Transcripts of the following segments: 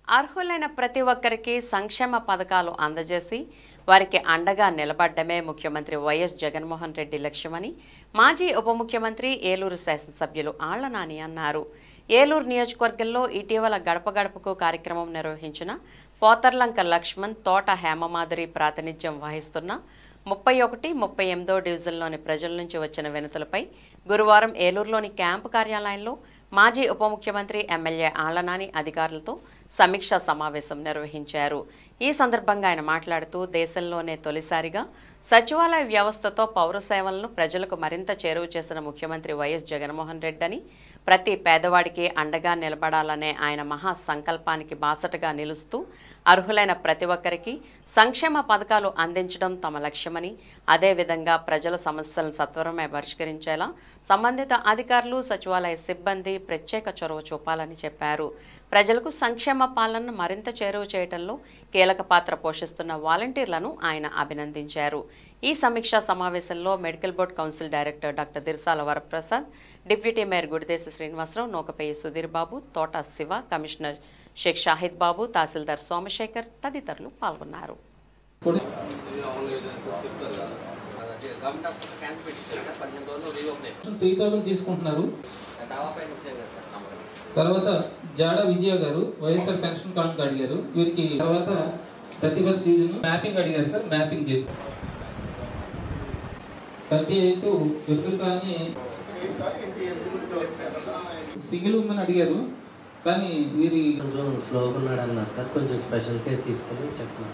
అర్హులైన ప్రతి ఒక్కరికి సంక్షేమ పథకాలు అందజేసి వారికి అండగా నిలబడ్డమే ముఖ్యమంత్రి వైఎస్ జగన్మోహన్ రెడ్డి లక్ష్యమని మాజీ ఉప ముఖ్యమంత్రి ఏలూరు శాసనసభ్యులు ఆళ్ల నాని అన్నారు ఏలూరు నియోజకవర్గంలో ఇటీవల గడప గడపకు కార్యక్రమం నిర్వహించిన పోతర్లంక లక్ష్మణ్ తోట హేమమాధురి ప్రాతినిధ్యం వహిస్తున్న ముప్పై ఒకటి ముప్పై ఎనిమిదో డివిజన్లోని ప్రజల నుంచి వచ్చిన వినతులపై గురువారం ఏలూరులోని క్యాంపు కార్యాలయంలో మాజీ ఉప ముఖ్యమంత్రి ఎమ్మెల్యే ఆళ్లనాని అధికారులతో సమీక్షా సమావేశం నిర్వహించారు ఈ సందర్భంగా ఆయన మాట్లాడుతూ దేశంలోనే తొలిసారిగా సచివాలయ వ్యవస్థతో పౌర సేవలను ప్రజలకు మరింత చేరువ చేసిన ముఖ్యమంత్రి వైఎస్ జగన్మోహన్ రెడ్డి అని ప్రతి పేదవాడికి అండగా నిలబడాలనే ఆయన మహా సంకల్పానికి బాసటగా నిలుస్తూ అర్హులైన ప్రతి ఒక్కరికి సంక్షేమ పథకాలు అందించడం తమ లక్ష్యమని అదేవిధంగా ప్రజల సమస్యలను సత్వరమే పరిష్కరించేలా సంబంధిత అధికారులు సచివాలయ సిబ్బంది ప్రత్యేక చొరవ చూపాలని చెప్పారు ప్రజలకు సంక్షేమ పాలనను మరింత చేరువ చేయడంలో కీలక పాత్ర పోషిస్తున్న వాలంటీర్లను ఆయన అభినందించారు ఈ సమీక్షా సమావేశంలో medical board council director doctor Dirsala Varaprasad deputy mayor Gudidesa Srinivasarao నోకపేయి సుధీర్ బాబు తోట శివ కమిషనర్ షేక్ షాహిద్ బాబు తహసీల్దార్ సోమశేఖర్ తదితరులు పాల్గొన్నారు కూడా త్రీ థౌసండ్ తీసుకుంటున్నారు తర్వాత జాడ విజయ గారు వైఎస్ఆర్ పెన్షన్ కార్డు అడిగారు వీరికి తర్వాత థర్టీ ఫస్ట్ డివిజన్ మ్యాపింగ్ అడిగారు సార్ మ్యాపింగ్ చేశారు థర్టీ ఎయిత్ ఎప్పుడు కానీ సింగిల్ ఉమెన్ అడిగారు కానీ వీరి కొంచెం స్లోగా ఉన్నాడు అన్నారు సార్ కొంచెం స్పెషల్ కేర్ తీసుకొని చెప్తున్నాను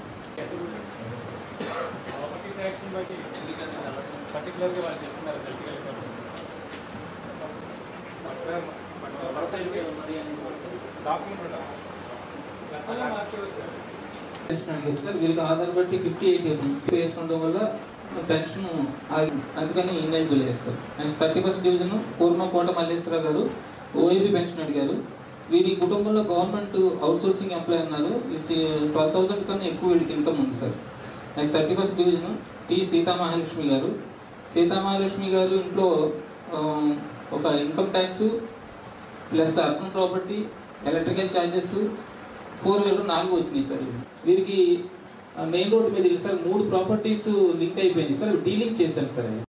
పెన్షన్ అడిగారు సార్ వీరికి ఆధార్ బట్టి ఫిఫ్టీ ఎయిట్ ఇయర్స్ ఉండడం వల్ల పెన్షన్ ఆగి అందుకని ఇన్ఎలిజిబుల్ చేస్తారు next thirty first division Purnakota Malleswararao గారు ఓఏబీ పెన్షన్ అడిగారు వీరి కుటుంబంలో గవర్నమెంట్ అవుట్ సోర్సింగ్ ఎంప్లాయ్ అన్నారు ట్వెల్వ్ థౌసండ్ కన్నా ఎక్కువ వీడికి ఇన్కమ్ ఉంది sir next thirty first division T Seethamahalakshmi గారు సీతామహాలక్ష్మి గారు ఇంట్లో ఆ, ఒక income tax plus urban property electrical charges four wheeler నాలుగు వచ్చినాయి సార్ వీరికి మెయిన్ రోడ్ మీద సార్ మూడు ప్రాపర్టీస్ లింక్ అయిపోయింది సార్ డీలింగ్ చేశాం సార్